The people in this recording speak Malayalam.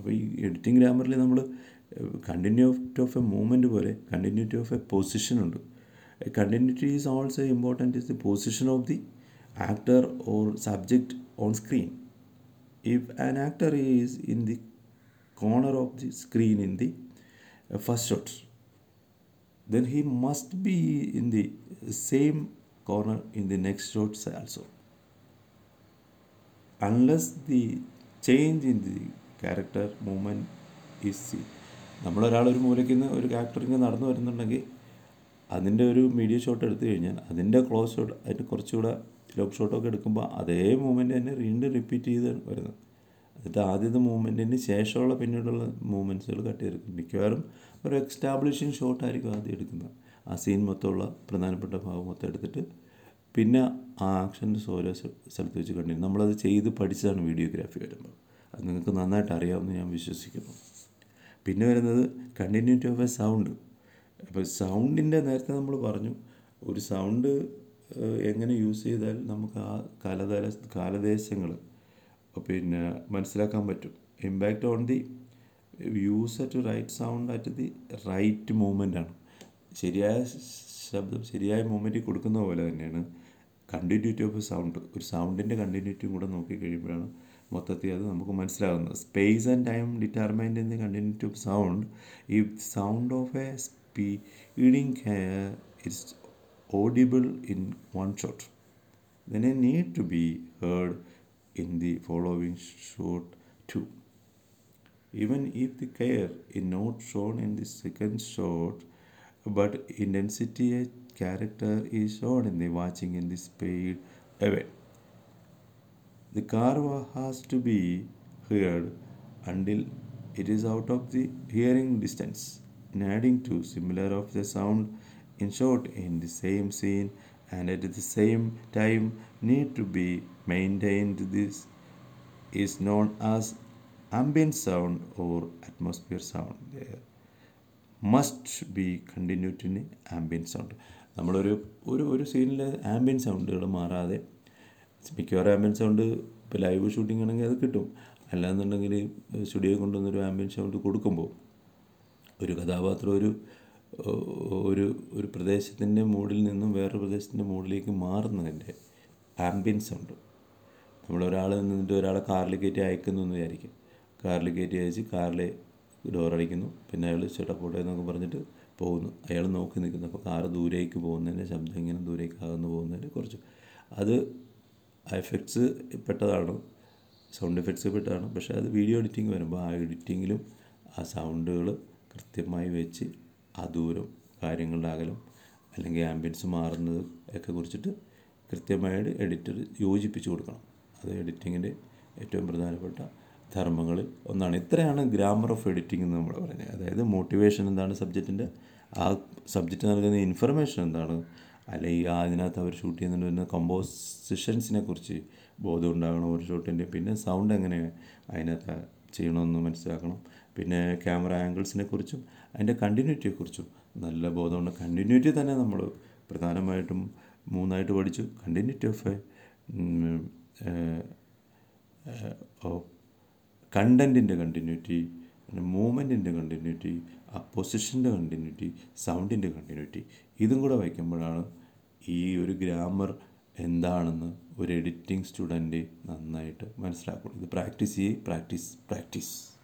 അപ്പോൾ ഈ എഡിറ്റിംഗ് ഗ്രാമറിൽ നമ്മൾ കണ്ടിന്യൂറ്റി ഓഫ് എ മൂവ്മെൻറ്റ് പോലെ കണ്ടിന്യൂറ്റി ഓഫ് എ പൊസിഷൻ ഉണ്ട് continuity is also important is the position of the actor or subject on screen if an actor is in the corner of the screen in the uh, first shot then he must be in the same corner in the next shots also unless the change in the character movement is seen നമ്മളൊരാൾ ഒരു മൂലയ്ക്ക് നിന്ന് ഒരു ക്യാരക്ടറിങ് നടന്നു വരുന്നുണ്ടെങ്കിൽ അതിൻ്റെ ഒരു മീഡിയ ഷോട്ട് എടുത്തു കഴിഞ്ഞാൽ അതിൻ്റെ ക്ലോസ് ഷോട്ട് അതിൻ്റെ കുറച്ചുകൂടെ ലോക്ക് ഷോട്ടൊക്കെ എടുക്കുമ്പോൾ അതേ മൂവ്മെൻറ്റ് തന്നെ വീണ്ടും റിപ്പീറ്റ് ചെയ്ത് വരുന്നത് എന്നിട്ട് ആദ്യത്തെ മൂവ്മെൻറ്റിന് ശേഷമുള്ള പിന്നീടുള്ള മൂവ്മെൻറ്റ്സുകൾ കട്ട് ചെയ്തെടുക്കും മിക്കവാറും ഒരു എക്സ്റ്റാബ്ലിഷിങ് ഷോട്ടായിരിക്കും ആദ്യം എടുക്കുന്നത് ആ സീൻ മൊത്തമുള്ള പ്രധാനപ്പെട്ട ഭാഗം മൊത്തം എടുത്തിട്ട് പിന്നെ ആ ആക്ഷൻ്റെ ഓരോ സ്ഥലത്ത് വെച്ച് കണ്ടിന്യൂ നമ്മളത് ചെയ്ത് പഠിച്ചതാണ് വീഡിയോഗ്രാഫി വരുമ്പോൾ അത് നിങ്ങൾക്ക് നന്നായിട്ട് അറിയാമെന്ന് ഞാൻ വിശ്വസിക്കുന്നു പിന്നെ വരുന്നത് കണ്ടിന്യൂറ്റി ഓഫ് എ സൗണ്ട് അപ്പോൾ സൗണ്ടിൻ്റെ നേരത്തെ നമ്മൾ പറഞ്ഞു ഒരു സൗണ്ട് എങ്ങനെ യൂസ് ചെയ്താൽ നമുക്ക് ആ കാലതല കാലദേശങ്ങൾ പിന്നെ മനസ്സിലാക്കാൻ പറ്റും impact on the use at right sound at the right movement ആണ് ശരിയായ ശബ്ദം ശരിയായ മൂവ്മെൻറ്റിൽ കൊടുക്കുന്ന പോലെ തന്നെയാണ് കണ്ടിന്യൂറ്റി ഓഫ് സൗണ്ട് ഒരു സൗണ്ടിൻ്റെ കണ്ടിന്യൂറ്റിയും കൂടെ നോക്കി കഴിയുമ്പോഴാണ് മൊത്തത്തിൽ അത് നമുക്ക് മനസ്സിലാകുന്നത് space and time determined in the continuity of sound ഈ sound of a speeding it's audible in one shot. Then a need to be heard in the following shot too. Even if the care is not shown in the second shot, but intensity a character is shown in the watching in the speed away. The car has to be heard until it is out of the hearing distance, and adding to similar of the sound in short in the same scene and at the same time need to be maintained this is known as ambient sound or atmosphere sound there must be continued in ambient sound നമ്മളൊരു ഒരു ഒരു സീനിൽ ആംബിയൻ സൗണ്ടുകൾ മാറാതെ മിക്കവാറും ആംബിയൻ സൗണ്ട് ഇപ്പോൾ ലൈവ് ഷൂട്ടിംഗ് ആണെങ്കിൽ അത് കിട്ടും അല്ലാന്നുണ്ടെങ്കിൽ സ്റ്റുഡിയോ കൊണ്ടുവന്നൊരു ആംബിയൻ സൗണ്ട് കൊടുക്കുമ്പോൾ ഒരു കഥാപാത്രം ഒരു ഒരു ഒരു പ്രദേശത്തിൻ്റെ മൂഡിൽ നിന്നും വേറൊരു പ്രദേശത്തിൻ്റെ മൂഡിലേക്ക് മാറുന്നതിൻ്റെ ആംബിയൻസ് ഉണ്ട് നമ്മളൊരാൾ നിന്നിട്ട് ഒരാളെ കാറിൽ കയറ്റി അയക്കുന്നു എന്ന് വിചാരിക്കും കാറിൽ കയറ്റി അയച്ച് കാറിൽ ഡോറടിക്കുന്നു പിന്നെ അയാൾ ചേട്ടാ പോട്ടെ എന്നൊക്കെ പറഞ്ഞിട്ട് പോകുന്നു അയാൾ നോക്കി നിൽക്കുന്നു അപ്പോൾ കാറ് ദൂരേക്ക് പോകുന്നതിൻ്റെ ശബ്ദം ഇങ്ങനെ ദൂരേക്ക് അകന്നു പോകുന്നതിൻ്റെ കുറച്ച് അത് എഫക്ട്സ് പെട്ടതാണ് സൗണ്ട് എഫക്ട്സ് പെട്ടതാണ് പക്ഷേ അത് വീഡിയോ എഡിറ്റിംഗ് വരുമ്പോൾ ആ എഡിറ്റിങ്ങിലും ആ സൗണ്ടുകൾ കൃത്യമായി വെച്ച് ആ ദൂരം കാര്യങ്ങളുടെ അകലം അല്ലെങ്കിൽ ആംബിയൻസ് മാറുന്നത് ഒക്കെ കുറിച്ചിട്ട് കൃത്യമായിട്ട് എഡിറ്റർ യോജിപ്പിച്ച് കൊടുക്കണം അത് എഡിറ്റിങ്ങിൻ്റെ ഏറ്റവും പ്രധാനപ്പെട്ട ധർമ്മങ്ങളിൽ ഒന്നാണ് ഇത്രയാണ് ഗ്രാമർ ഓഫ് എഡിറ്റിംഗ് എന്ന് നമ്മൾ പറയുന്നത് അതായത് മോട്ടിവേഷൻ എന്താണ് സബ്ജക്റ്റിൻ്റെ ആ സബ്ജക്റ്റ് നൽകുന്ന ഇൻഫർമേഷൻ എന്താണ് അല്ലെങ്കിൽ അതിനകത്ത് അവർ ഷൂട്ട് ചെയ്യുന്നുണ്ട് വരുന്ന കമ്പോസിഷൻസിനെ കുറിച്ച് ബോധം ഉണ്ടാകണം ഒരു ഷോട്ടിൻ്റെ പിന്നെ സൗണ്ട് എങ്ങനെ അതിനകത്ത് ചെയ്യണമെന്ന് മനസ്സിലാക്കണം പിന്നെ ക്യാമറ ആംഗിൾസിനെ കുറിച്ചും അതിൻ്റെ കണ്ടിന്യൂറ്റിയെക്കുറിച്ചും നല്ല ബോധമുണ്ട് കണ്ടിന്യൂറ്റി തന്നെ നമ്മൾ പ്രധാനമായിട്ടും മൂന്നായിട്ട് പഠിച്ചു കണ്ടിന്യൂറ്റി ഓഫ് എ കണ്ടൻറ്റിൻ്റെ കണ്ടിന്യൂറ്റി പിന്നെ മൂവ്മെൻറ്റിൻ്റെ കണ്ടിന്യൂറ്റി ആ പൊസിഷൻ്റെ കണ്ടിന്യൂറ്റി സൗണ്ടിൻ്റെ കണ്ടിന്യൂറ്റി ഇതും കൂടെ വയ്ക്കുമ്പോഴാണ് ഈ ഒരു ഗ്രാമർ എന്താണെന്ന് ഒരു എഡിറ്റിംഗ് സ്റ്റുഡൻറ്റ് നന്നായിട്ട് മനസ്സിലാക്കണം ഇത് പ്രാക്ടീസ് ചെയ്യ് പ്രാക്ടീസ് പ്രാക്ടീസ്